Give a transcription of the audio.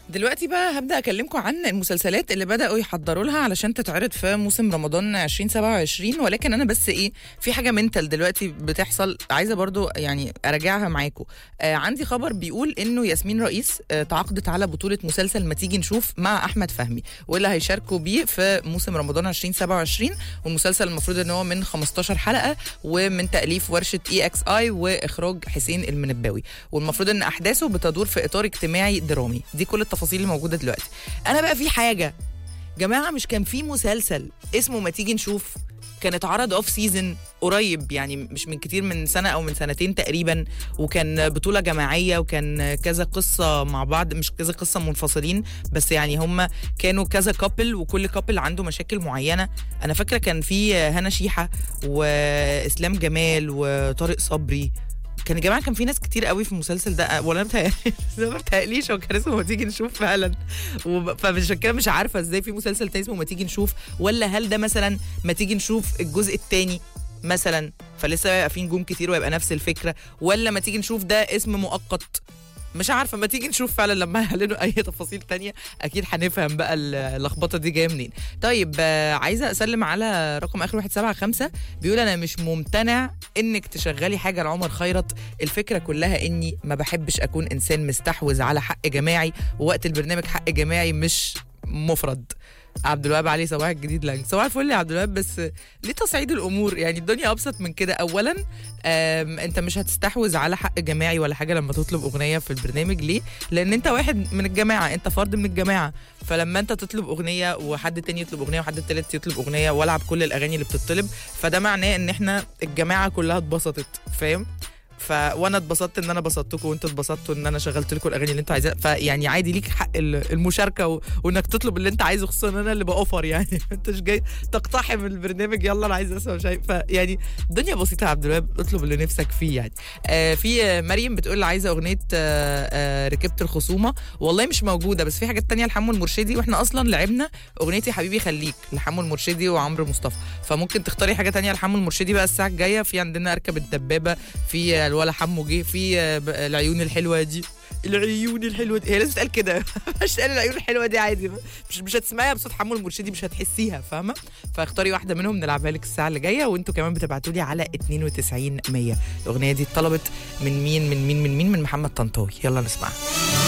دلوقتي بقى هبدا اكلمكم عن المسلسلات اللي بداوا يحضروا لها علشان تتعرض في موسم رمضان 2027 ولكن انا بس ايه في حاجه منتال دلوقتي بتحصل عايزه برضو يعني اراجعها معاكم آه عندي خبر بيقول انه ياسمين رئيس آه تعاقدت على بطوله مسلسل ما تيجي نشوف مع احمد فهمي واللي هيشاركوا بيه في موسم رمضان 2027 والمسلسل المفروض ان هو من 15 حلقه ومن تاليف ورشه اي اكس اي واخراج حسين المنباوي والمفروض ان احداثه بتدور في اطار اجتماعي درامي دي كل التفاصيل اللي موجوده دلوقتي انا بقى في حاجه جماعه مش كان في مسلسل اسمه ما تيجي نشوف كان اتعرض اوف سيزون قريب يعني مش من كتير من سنه او من سنتين تقريبا وكان بطوله جماعيه وكان كذا قصه مع بعض مش كذا قصه منفصلين بس يعني هم كانوا كذا كابل وكل كابل عنده مشاكل معينه انا فاكره كان في هنا شيحه واسلام جمال وطارق صبري كان يا جماعه كان في ناس كتير قوي في المسلسل ده ولا متهيألي ما بتهيأليش هو كان اسمه ما تيجي نشوف فعلا وب- فمش كده مش عارفه ازاي في مسلسل تاني اسمه ما تيجي نشوف ولا هل ده مثلا ما تيجي نشوف الجزء الثاني مثلا فلسه هيبقى في نجوم كتير ويبقى نفس الفكره ولا ما تيجي نشوف ده اسم مؤقت مش عارفه ما تيجي نشوف فعلا لما يعلنوا اي تفاصيل تانية اكيد هنفهم بقى اللخبطه دي جايه منين طيب آه، عايزه اسلم على رقم اخر 175 بيقول انا مش ممتنع انك تشغلي حاجه لعمر خيرت الفكره كلها اني ما بحبش اكون انسان مستحوذ على حق جماعي ووقت البرنامج حق جماعي مش مفرد عبد الوهاب علي صباح الجديد لانج صباح الفل يا عبد الوهاب بس ليه تصعيد الامور يعني الدنيا ابسط من كده اولا آم، انت مش هتستحوذ على حق جماعي ولا حاجه لما تطلب اغنيه في البرنامج ليه لان انت واحد من الجماعه انت فرد من الجماعه فلما انت تطلب اغنيه وحد تاني يطلب اغنيه وحد تالت يطلب اغنيه والعب كل الاغاني اللي بتطلب فده معناه ان احنا الجماعه كلها اتبسطت فاهم ف وانا اتبسطت ان انا بسطتكم وانتوا اتبسطتوا ان انا شغلت لكم الاغاني اللي انتوا عايزاها فيعني عادي ليك حق ال- المشاركه و... وانك تطلب اللي انت عايزه خصوصا ان انا اللي باوفر يعني انت مش جاي تقتحم البرنامج يلا انا عايز اسمع مش عارف فيعني الدنيا بسيطه يا عبد الوهاب اطلب اللي نفسك فيه يعني آه في آه، مريم بتقول عايزه اغنيه آه آه ركبت الخصومه والله مش موجوده بس في حاجات تانية لحمو المرشدي واحنا اصلا لعبنا اغنيه يا حبيبي خليك لحمو المرشدي وعمرو مصطفى فممكن تختاري حاجه تانية لحمو المرشدي بقى الساعه الجايه في عندنا اركب الدبابه في آه، الولا حمو جه في آه، ب- العيون الحلوه دي العيون الحلوه دي هي لازم تتقال كده مش تقال العيون الحلوه دي عادي مش مش هتسمعيها بصوت حمو المرشدي مش هتحسيها فاهمه فاختاري واحده منهم نلعبها لك الساعه اللي جايه وانتوا كمان بتبعتوا لي على 92 100 الاغنيه دي اتطلبت من مين من مين من مين من محمد طنطاوي يلا نسمعها